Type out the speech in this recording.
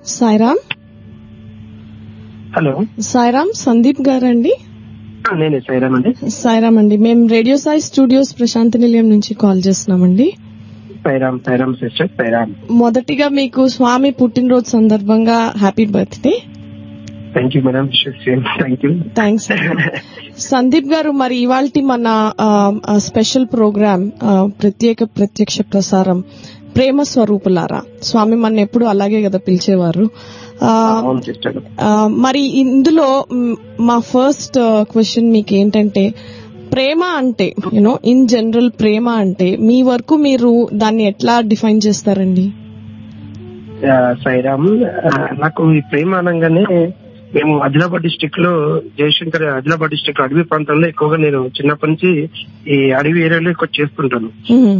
Sairam hello Sairam Sandeep గారండి ఆ, నేనే సైరామ్ అండి సాయిరామ్ అండి మేము రేడియో సాయి స్టూడియోస్ ప్రశాంతి నిలయం నుంచి కాల్ చేస్తున్నామండి సైరామ్ సైరామ్ సిస్టర్ సైరామ్ మొదటిగా మీకు స్వామి పుట్టినరోజు సందర్భంగా happy birthday thank you madam same thank you thanks Sandeep garu మరి ఇవాల్టి మన ఆ, ఆ, స్పెషల్ ప్రోగ్రామ్ ఆ, ప్రత్యేక ప్రత్యక్ష ప్రసారం ప్రేమ స్వరూపులారా స్వామి మన ఎప్పుడు అలాగే కదా పిలిచేవారు ఆ, అవును సిస్టర్ ఆ, మరి ఇందులో మ్, మా ఫస్ట్ క్వశ్చన్ మీకు ఏంటంటే ప్రేమ అంటే యూనో ఇన్ జనరల్ ప్రేమ అంటే మీ వరకు మీరు దాన్ని ఎట్లా డిఫైన్ చేస్తారండి సైరామ్ ఆ, నాకు ఈ ప్రేమ అనగానే మేము ఆదిలాబాద్ డిస్టిక్ లో జయశంకర్ ఆదిలాబాద్ డిస్టిక్ అడవి ప్రాంతంలో ఎక్కువగా నేను చిన్నప్పటి నుంచి ఈ అడవి ఏరియాలో ఎక్కువ చేస్తుంటాను మ్మ్.